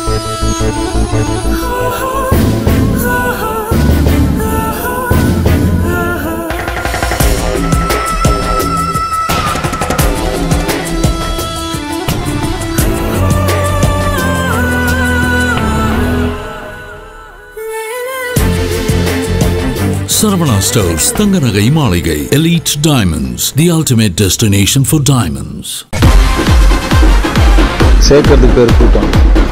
Saravana Stores தங்க நகை மாளிகை Elite Diamonds the ultimate destination for diamonds சேர்க்கறதுக்கு பேர் கூட்டம்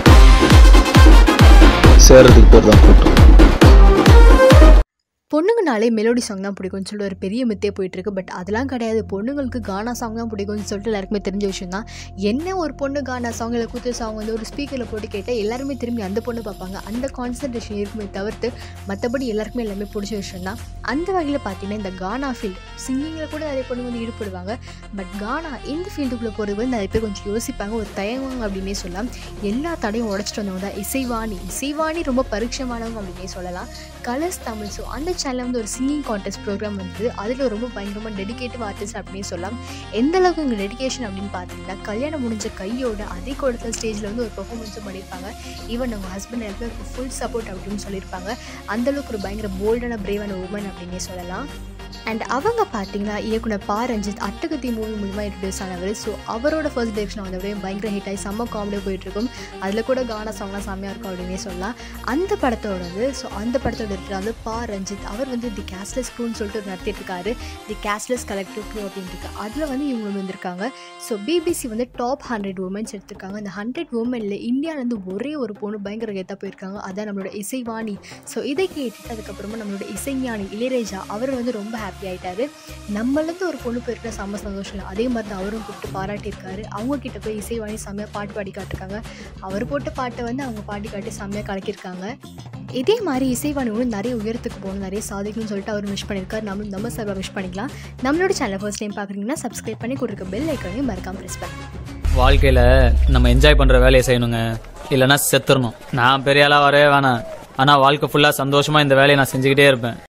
சேர்றதுக்கு பேர் தான் கூட்டம் பொண்ணுங்கனாலே மெலோடி சாங் தான் பிடிக்கும்னு சொல்லிட்டு ஒரு பெரிய மித்தே போயிட்டு இருக்கு பட் அதெல்லாம் கிடையாது பொண்ணுங்களுக்கு கானா சாங் தான் பிடிக்கும்னு சொல்லிட்டு எல்லாருக்குமே தெரிஞ்ச விஷயம் தான் என்ன ஒரு பொண்ணு கானா சாங் இல்லை குத்து சாங் வந்து ஒரு ஸ்பீக்கரில் போட்டு கேட்டால் எல்லாருமே திரும்பி அந்த பொண்ணு பார்ப்பாங்க அந்த கான்சன்ட்ரேஷன் இருக்குமே தவிர்த்து மற்றபடி எல்லாருக்குமே எல்லாமே பிடிச்ச விஷயம் தான் அந்த வகையில் பார்த்தீங்கன்னா இந்த கானா ஃபீல்ட் சிங்கிங்கில் கூட நிறைய பொண்ணு வந்து ஈடுபடுவாங்க பட் கானா இந்த ஃபீல்டுக்குள்ளே போகிறது வந்து நிறைய பேர் கொஞ்சம் யோசிப்பாங்க ஒரு தயங்குவாங்க அப்படின்னே சொல்லலாம் எல்லா தடையும் உடச்சிட்டு வந்தவங்க தான் இசைவாணி இசைவாணி ரொம்ப பரிட்சமானவங்க அப்படின்னே சொல்லலாம் கலர்ஸ் தமிழ் ஸோ அந்த சேனலில் வந்து ஒரு சிங்கிங் கான்டெஸ்ட் ப்ரோக்ராம் வந்து அதில் ரொம்ப பயங்கரமாக டெடிகேட்டிவ் ஆர்டிஸ்ட் அப்படின்னு சொல்லலாம் எந்த அளவுக்கு இங்கே டெடிகேஷன் அப்படின்னு பார்த்தீங்கன்னா கல்யாணம் முடிஞ்ச கையோட அதே கூடத்தில் ஸ்டேஜில் வந்து ஒரு பெர்ஃபார்மன்ஸும் பண்ணியிருப்பாங்க ஈவன் அவங்க ஹஸ்பண்ட் எல்லாருமே ஃபுல் சப்போர்ட் அப்படின்னு சொல்லியிருப்பாங்க அந்தளவுக்கு ஒரு பயங்கர போல்டான பிரேவான உமன் அப்படின்னே சொல்லலாம் அண்ட் அவங்க பார்த்தீங்கன்னா இயக்குனர் பா ரஞ்சித் அட்டகத்தி மூவி மூலிமா இன்ட்ரடியூஸ் ஆனவர் ஸோ அவரோட ஃபர்ஸ்ட் டைரக்ஷன் வந்தவரே பயங்கர ஹிட் ஆகி செம்ம காமெடியாக போயிட்டுருக்கும் அதில் கூட கானா சாங்லாம் செம்மையாக இருக்கும் அப்படின்னே சொல்லலாம் அந்த படத்தோடது ஸோ அந்த படத்தோட இருக்கிற வந்து பா ரஞ்சித் அவர் வந்து தி கேஸ்லெஸ் க்ரூன்னு சொல்லிட்டு ஒரு நடத்திட்டு இருக்காரு தி கேஸ்லெஸ் கலெக்டிவ் க்ரூ அப்படின்ட்டு அதில் வந்து இவங்க வந்திருக்காங்க ஸோ பிபிசி வந்து டாப் ஹண்ட்ரட் உமன்ஸ் எடுத்திருக்காங்க அந்த ஹண்ட்ரட் உமனில் இந்தியாவிலேருந்து ஒரே ஒரு பொண்ணு பயங்கர கெத்தாக போயிருக்காங்க அதான் நம்மளோட இசைவாணி ஸோ இதை கேட்டுட்டு அதுக்கப்புறமா நம்மளோட இசைஞானி இளையராஜா அவர் வந்து ரொம்ப ஹாப்பி ஆகிட்டாரு நம்மளேருந்து ஒரு பொண்ணு போயிருக்கிற செம்ம சந்தோஷம் இல்லை அதே மாதிரி தான் அவரும் கூப்பிட்டு பாராட்டியிருக்காரு அவங்க கிட்ட போய் இசைவாணி செம்மையாக பாட்டு பாடி காட்டிருக்காங்க அவர் போட்ட பாட்டை வந்து அவங்க பாடி காட்டி செம்மையாக கலக்கியிருக்காங்க இதே மாதிரி இசைவாணியோட நிறைய உயரத்துக்கு போகணும் நிறைய சாதிக்கணும்னு சொல்லிட்டு அவர் விஷ் பண்ணியிருக்காரு நம்மளும் நம்ம சார்பாக விஷ் பண்ணிக்கலாம் நம்மளோட சேனல் ஃபர்ஸ்ட் டைம் பார்க்குறீங்கன்னா சப்ஸ்கிரைப் பண்ணி கொடுக்க பெல் ஐக்கனையும் மறக்காம ப்ரெஸ் பண்ணுங்க வாழ்க்கையில நம்ம என்ஜாய் பண்ற வேலையை செய்யணுங்க இல்லைன்னா செத்துறணும் நான் பெரிய ஆளா வரவே வேணாம் ஆனா வாழ்க்கை ஃபுல்லா சந்தோஷமா இந்த வேலையை நான் செஞ்சுக்கிட்டே இருப்பேன்